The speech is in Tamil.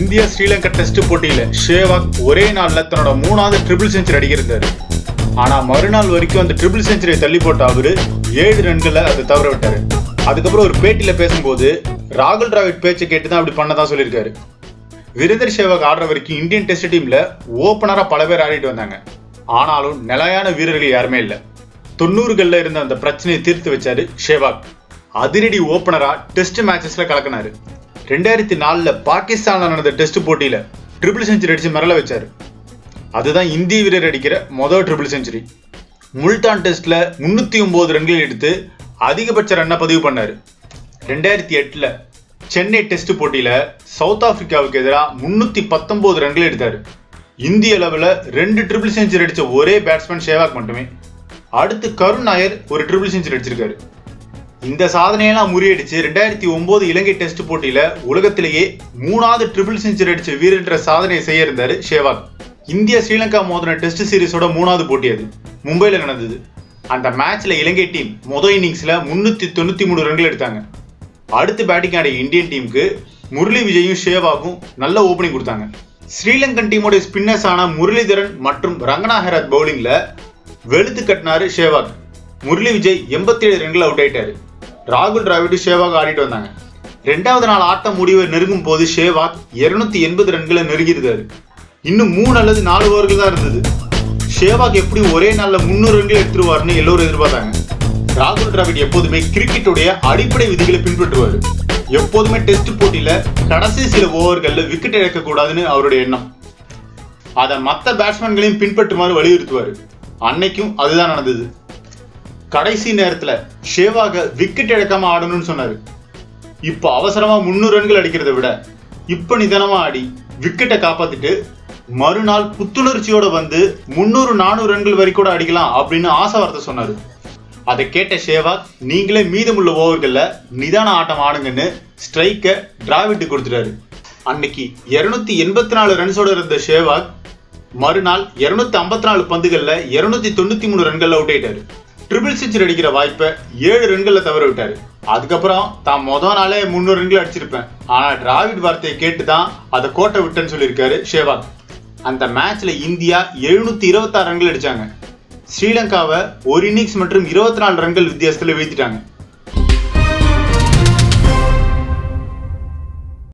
இந்தியா ஸ்ரீலங்கா டெஸ்ட் போட்டியில ஷேவாக் ஒரே நாள்ல தன்னோட மூணாவது ட்ரிபிள் செஞ்சுரி அடிக்கிருந்தாரு ஆனா மறுநாள் வரைக்கும் அந்த ட்ரிபிள் செஞ்சுரியை தள்ளி போட்ட அவரு ஏழு ரன்களை அதை தவற விட்டாரு அதுக்கப்புறம் ஒரு பேட்டியில பேசும்போது ராகுல் டிராவிட் பேச்சை கேட்டு தான் அப்படி பண்ணதா சொல்லியிருக்காரு வீரேந்தர் சேவாக் ஆடுற வரைக்கும் இந்தியன் டெஸ்ட் டீம்ல ஓப்பனரா பல பேர் ஆடிட்டு வந்தாங்க ஆனாலும் நிலையான வீரர்கள் யாருமே இல்லை தொண்ணூறுகள்ல இருந்த அந்த பிரச்சனையை தீர்த்து வச்சாரு ஷேவாக் அதிரடி ஓப்பனரா டெஸ்ட் மேட்சஸ்ல கலக்கினாரு ரெண்டாயிரத்தி நாலுல பாகிஸ்தான்ல நடந்த டெஸ்ட் போட்டியில ட்ரிபிள் செஞ்சுரி அடிச்சு மிரள வச்சாரு அதுதான் இந்திய வீரர் அடிக்கிற மொதல் ட்ரிபிள் செஞ்சுரி முல்தான் டெஸ்ட்ல முன்னூத்தி ஒன்பது ரன்கள் எடுத்து அதிகபட்ச ரன்னை பதிவு பண்ணாரு ரெண்டாயிரத்தி எட்டுல சென்னை டெஸ்ட் போட்டியில சவுத் ஆப்பிரிக்காவுக்கு எதிராக முன்னூத்தி பத்தொன்பது ரன்கள் எடுத்தாரு இந்திய அளவில் ரெண்டு ட்ரிபிள் செஞ்சுரி அடிச்ச ஒரே பேட்ஸ்மேன் ஷேவாக் மட்டுமே அடுத்து கருண் நாயர் ஒரு ட்ரிபிள் செஞ்சுரி அடிச்சிருக்காரு இந்த சாதனையெல்லாம் முறியடிச்சு ரெண்டாயிரத்தி ஒன்பது இலங்கை டெஸ்ட் போட்டியில உலகத்திலேயே மூணாவது ட்ரிபிள் செஞ்சுரி அடிச்ச வீரர்ன்ற சாதனையை செய்ய இருந்தாரு ஷேவாக் இந்தியா ஸ்ரீலங்கா மோதின டெஸ்ட் சீரிஸோட மூணாவது போட்டி அது மும்பைல நடந்தது அந்த மேட்ச்ல இலங்கை டீம் மொதல் இன்னிங்ஸ்ல முன்னூத்தி தொண்ணூத்தி மூணு ரன்கள் எடுத்தாங்க அடுத்து பேட்டிங் ஆடிய இந்தியன் டீமுக்கு முரளி விஜயும் ஷேவாகும் நல்ல ஓப்பனிங் கொடுத்தாங்க ஸ்ரீலங்கன் டீமோட ஸ்பின்னர்ஸ் ஆன முரளிதரன் மற்றும் ரங்கனா ஹெராத் பவுலிங்ல வெளுத்து கட்டினாரு ஷேவாக் முரளி விஜய் எண்பத்தி ஏழு ரன்கள் அவுட் ஆயிட்டாரு ராகுல் டிராவிட் ஷேவாக் ஆடிட்டு வந்தாங்க ரெண்டாவது நாள் ஆட்டம் முடிவை நெருங்கும் போது ஷேவாக் இருநூத்தி எண்பது ரன்களை நெருங்கியிருந்தாரு இன்னும் மூணு அல்லது நாலு ஓவர்கள் தான் இருந்தது ஷேவாக் எப்படி ஒரே நாள்ல முன்னூறு ரன்கள் எடுத்துருவாருன்னு எல்லோரும் எதிர்பார்த்தாங்க ராகுல் டிராவிட் எப்போதுமே கிரிக்கெட்டுடைய அடிப்படை விதிகளை பின்பற்றுவார் எப்போதுமே டெஸ்ட் போட்டியில கடைசி சில ஓவர்கள்ல விக்கெட் இழக்க கூடாதுன்னு அவருடைய எண்ணம் அதை மற்ற பேட்ஸ்மேன்களையும் பின்பற்றுமாறு வலியுறுத்துவார் அன்னைக்கும் அதுதான் நடந்தது கடைசி நேரத்துல ஷேவாக விக்கெட் இழக்காம ஆடணும்னு சொன்னாரு இப்போ அவசரமா முன்னூறு ரன்கள் அடிக்கிறதை விட இப்ப நிதானமா ஆடி விக்கெட்டை காப்பாத்திட்டு மறுநாள் புத்துணர்ச்சியோட வந்து முன்னூறு நானூறு ரன்கள் வரை கூட அடிக்கலாம் அப்படின்னு ஆசை வார்த்தை சொன்னாரு அதை கேட்ட ஷேவாக் நீங்களே மீதமுள்ள ஓவர்கள்ல நிதான ஆட்டம் ஆடுங்கன்னு ஸ்ட்ரைக்கை டிராவிட்டு கொடுத்துட்டாரு அன்னைக்கு இருநூத்தி எண்பத்தி நாலு ரன்ஸோட இருந்த ஷேவாக் மறுநாள் இருநூத்தி ஐம்பத்தி நாலு பந்துகள்ல இருநூத்தி தொண்ணூத்தி மூணு ரன்கள் அவுட் ஆயிட்டாரு ட்ரிபிள் செஞ்சுரி அடிக்கிற வாய்ப்பை ஏழு ரன்கள்ல தவற விட்டாரு அதுக்கப்புறம் தான் மொதல் நாளே முந்நூறு ரன்கள் அடிச்சிருப்பேன் ஆனா டிராவிட் வார்த்தையை கேட்டு தான் அதை கோட்டை விட்டேன்னு சொல்லியிருக்காரு ஷேவாக் அந்த மேட்ச்ல இந்தியா எழுநூத்தி இருபத்தாறு ரன்கள் அடிச்சாங்க ஸ்ரீலங்காவை ஒரு இன்னிங்ஸ் மற்றும் இருபத்தி நாலு ரன்கள் வித்தியாசத்துல வீழ்த்திட்டாங்க